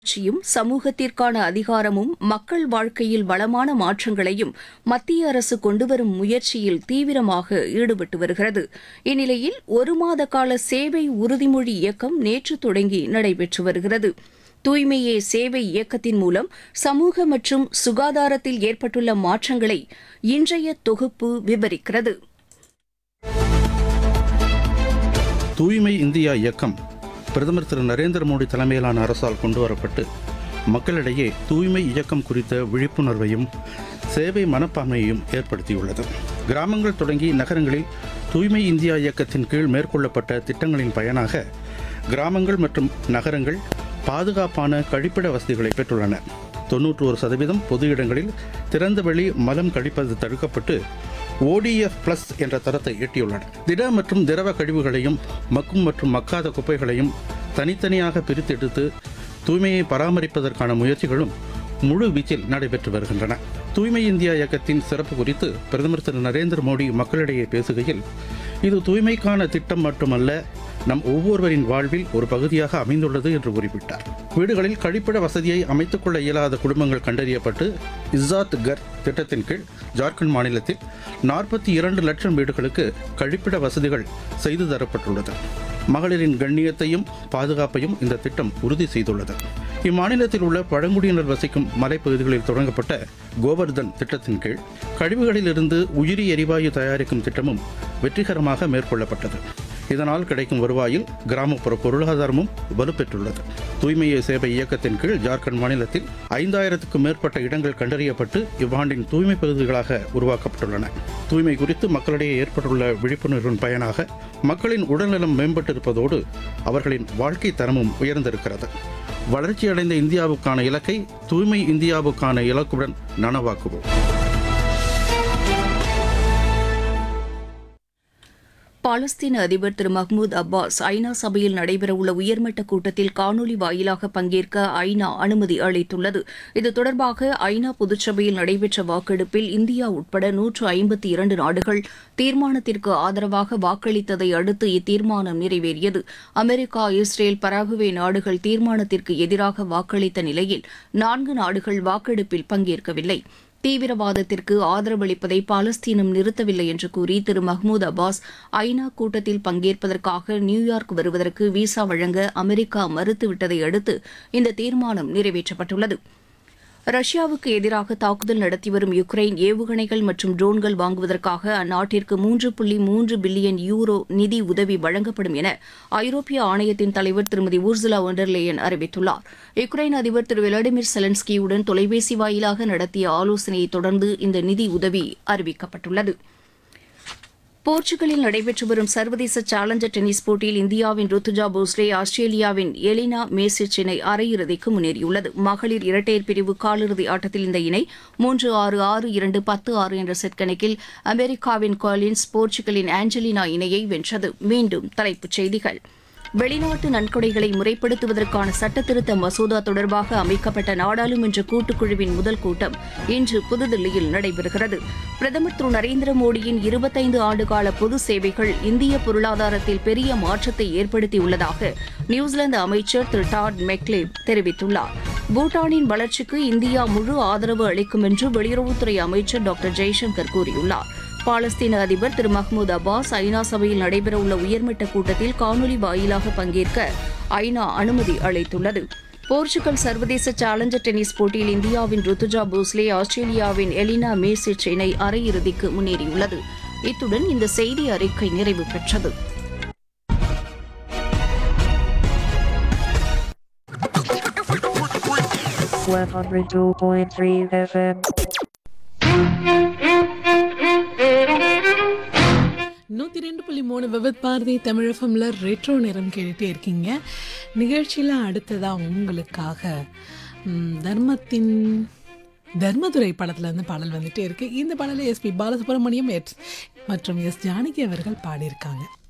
வளர்ச்சியும் சமூகத்திற்கான அதிகாரமும் மக்கள் வாழ்க்கையில் வளமான மாற்றங்களையும் மத்திய அரசு கொண்டுவரும் முயற்சியில் தீவிரமாக ஈடுபட்டு வருகிறது இந்நிலையில் ஒரு மாத கால சேவை உறுதிமொழி இயக்கம் நேற்று தொடங்கி நடைபெற்று வருகிறது தூய்மையே சேவை இயக்கத்தின் மூலம் சமூக மற்றும் சுகாதாரத்தில் ஏற்பட்டுள்ள மாற்றங்களை இன்றைய தொகுப்பு விவரிக்கிறது தூய்மை இந்தியா இயக்கம் பிரதமர் திரு நரேந்திர மோடி தலைமையிலான அரசால் கொண்டுவரப்பட்டு மக்களிடையே தூய்மை இயக்கம் குறித்த விழிப்புணர்வையும் சேவை மனப்பான்மையையும் ஏற்படுத்தியுள்ளது கிராமங்கள் தொடங்கி நகரங்களில் தூய்மை இந்தியா இயக்கத்தின் கீழ் மேற்கொள்ளப்பட்ட திட்டங்களின் பயனாக கிராமங்கள் மற்றும் நகரங்கள் பாதுகாப்பான கழிப்பிட வசதிகளை பெற்றுள்ளன தொன்னூற்று ஒரு சதவீதம் பொது இடங்களில் திறந்தவெளி மலம் கழிப்பது தடுக்கப்பட்டு ஓடிஎஃப் பிளஸ் என்ற தரத்தை எட்டியுள்ளன திட மற்றும் திரவ கழிவுகளையும் மக்கும் மற்றும் மக்காத குப்பைகளையும் தனித்தனியாக பிரித்தெடுத்து தூய்மையை பராமரிப்பதற்கான முயற்சிகளும் முழு வீச்சில் நடைபெற்று வருகின்றன தூய்மை இந்தியா இயக்கத்தின் சிறப்பு குறித்து பிரதமர் திரு நரேந்திர மோடி மக்களிடையே பேசுகையில் இது தூய்மைக்கான திட்டம் மட்டுமல்ல நம் ஒவ்வொருவரின் வாழ்வில் ஒரு பகுதியாக அமைந்துள்ளது என்று குறிப்பிட்டார் வீடுகளில் கழிப்பிட வசதியை அமைத்துக் கொள்ள இயலாத குடும்பங்கள் கண்டறியப்பட்டு இஸ்ஸாத் கர் திட்டத்தின் கீழ் ஜார்க்கண்ட் மாநிலத்தில் நாற்பத்தி இரண்டு லட்சம் வீடுகளுக்கு கழிப்பிட வசதிகள் செய்து தரப்பட்டுள்ளது மகளிரின் கண்ணியத்தையும் பாதுகாப்பையும் இந்த திட்டம் உறுதி செய்துள்ளது இம்மாநிலத்தில் உள்ள பழங்குடியினர் வசிக்கும் மலைப்பகுதிகளில் தொடங்கப்பட்ட கோவர்தன் திட்டத்தின் கீழ் கழிவுகளிலிருந்து உயிரி எரிவாயு தயாரிக்கும் திட்டமும் வெற்றிகரமாக மேற்கொள்ளப்பட்டது இதனால் கிடைக்கும் வருவாயில் கிராமப்புற பொருளாதாரமும் வலுப்பெற்றுள்ளது தூய்மையை சேவை இயக்கத்தின் கீழ் ஜார்க்கண்ட் மாநிலத்தில் ஐந்தாயிரத்துக்கும் மேற்பட்ட இடங்கள் கண்டறியப்பட்டு இவ்வாண்டின் தூய்மை பகுதிகளாக உருவாக்கப்பட்டுள்ளன தூய்மை குறித்து மக்களிடையே ஏற்பட்டுள்ள விழிப்புணர்வின் பயனாக மக்களின் உடல்நலம் மேம்பட்டிருப்பதோடு அவர்களின் வாழ்க்கை தரமும் உயர்ந்திருக்கிறது வளர்ச்சியடைந்த இந்தியாவுக்கான இலக்கை தூய்மை இந்தியாவுக்கான இலக்குடன் நனவாக்குவோம் பாலஸ்தீன அதிபர் திரு மஹ்மூத் அப்பாஸ் ஐநா சபையில் நடைபெறவுள்ள உயர்மட்ட கூட்டத்தில் காணொலி வாயிலாக பங்கேற்க ஐநா அனுமதி அளித்துள்ளது இது தொடர்பாக ஐநா பொதுச்சபையில் நடைபெற்ற வாக்கெடுப்பில் இந்தியா உட்பட நூற்று ஐம்பத்தி இரண்டு நாடுகள் தீர்மானத்திற்கு ஆதரவாக வாக்களித்ததை அடுத்து இத்தீர்மானம் நிறைவேறியது அமெரிக்கா இஸ்ரேல் பராகுவே நாடுகள் தீர்மானத்திற்கு எதிராக வாக்களித்த நிலையில் நான்கு நாடுகள் வாக்கெடுப்பில் பங்கேற்கவில்லை தீவிரவாதத்திற்கு ஆதரவளிப்பதை பாலஸ்தீனம் நிறுத்தவில்லை என்று கூறி திரு மஹ்மூத் அப்பாஸ் ஐநா கூட்டத்தில் பங்கேற்பதற்காக நியூயார்க் வருவதற்கு விசா வழங்க அமெரிக்கா மறுத்துவிட்டதை அடுத்து இந்த தீர்மானம் நிறைவேற்றப்பட்டுள்ளது ரஷ்யாவுக்கு எதிராக தாக்குதல் நடத்தி வரும் யுக்ரைன் ஏவுகணைகள் மற்றும் ட்ரோன்கள் வாங்குவதற்காக அந்நாட்டிற்கு மூன்று புள்ளி மூன்று பில்லியன் யூரோ நிதி உதவி வழங்கப்படும் என ஐரோப்பிய ஆணையத்தின் தலைவர் திருமதி ஊர்சுலா ஒண்டர்லேயன் அறிவித்துள்ளார் யுக்ரைன் அதிபர் திரு விளாடிமிர் செலன்ஸ்கியுடன் தொலைபேசி வாயிலாக நடத்திய ஆலோசனையை தொடர்ந்து இந்த நிதி உதவி அறிவிக்கப்பட்டுள்ளது போர்ச்சுகலில் நடைபெற்று வரும் சர்வதேச சேலஞ்சர் டென்னிஸ் போட்டியில் இந்தியாவின் ருத்துஜா போஸ்லே ஆஸ்திரேலியாவின் எலினா மேசிச் இணை அரையிறுதிக்கு முன்னேறியுள்ளது மகளிர் இரட்டையர் பிரிவு காலிறுதி ஆட்டத்தில் இந்த இணை மூன்று ஆறு ஆறு இரண்டு பத்து ஆறு என்ற செட் கணக்கில் அமெரிக்காவின் காலின்ஸ் போர்ச்சுகலின் ஆஞ்சலினா இணையை வென்றது மீண்டும் தலைப்புச் செய்திகள் வெளிநாட்டு நன்கொடைகளை முறைப்படுத்துவதற்கான சட்டத்திருத்த மசோதா தொடர்பாக அமைக்கப்பட்ட நாடாளுமன்ற கூட்டுக்குழுவின் முதல் கூட்டம் இன்று புதுதில்லியில் நடைபெறுகிறது பிரதமர் திரு நரேந்திர மோடியின் இருபத்தைந்து ஆண்டுகால பொது சேவைகள் இந்திய பொருளாதாரத்தில் பெரிய மாற்றத்தை ஏற்படுத்தியுள்ளதாக நியூசிலாந்து அமைச்சர் திரு டாட் மெக்லேவ் தெரிவித்துள்ளார் பூட்டானின் வளர்ச்சிக்கு இந்தியா முழு ஆதரவு அளிக்கும் என்று வெளியுறவுத்துறை அமைச்சர் டாக்டர் ஜெய்சங்கர் கூறியுள்ளார் பாலஸ்தீன அதிபர் திரு மஹ்மூத் அப்பாஸ் ஐநா சபையில் நடைபெறவுள்ள உயர்மட்ட கூட்டத்தில் காணொலி வாயிலாக பங்கேற்க ஐநா அனுமதி அளித்துள்ளது போர்ச்சுகல் சர்வதேச சேலஞ்சர் டென்னிஸ் போட்டியில் இந்தியாவின் ருத்துஜா போஸ்லே ஆஸ்திரேலியாவின் எலினா மேசிச் இணை அரையிறுதிக்கு முன்னேறியுள்ளது இத்துடன் இந்த செய்தி அறிக்கை நிறைவு பெற்றது one hundred two point three FM. நூற்றி ரெண்டு புள்ளி மூணு விவித் பாரதி தமிழஃபம்ல ரெட்ரோ நேரம் கேட்டுகிட்டே இருக்கீங்க நிகழ்ச்சியில் அடுத்ததாக உங்களுக்காக ம், தர்மத்தின் தர்மதுரை படத்துல இருந்து பாடல் வந்துட்டே இருக்கு இந்த பாடலை எஸ்பி பாலசுப்ரமணியம் எஸ் மற்றும் எஸ் ஜானகி அவர்கள் பாடியிருக்காங்க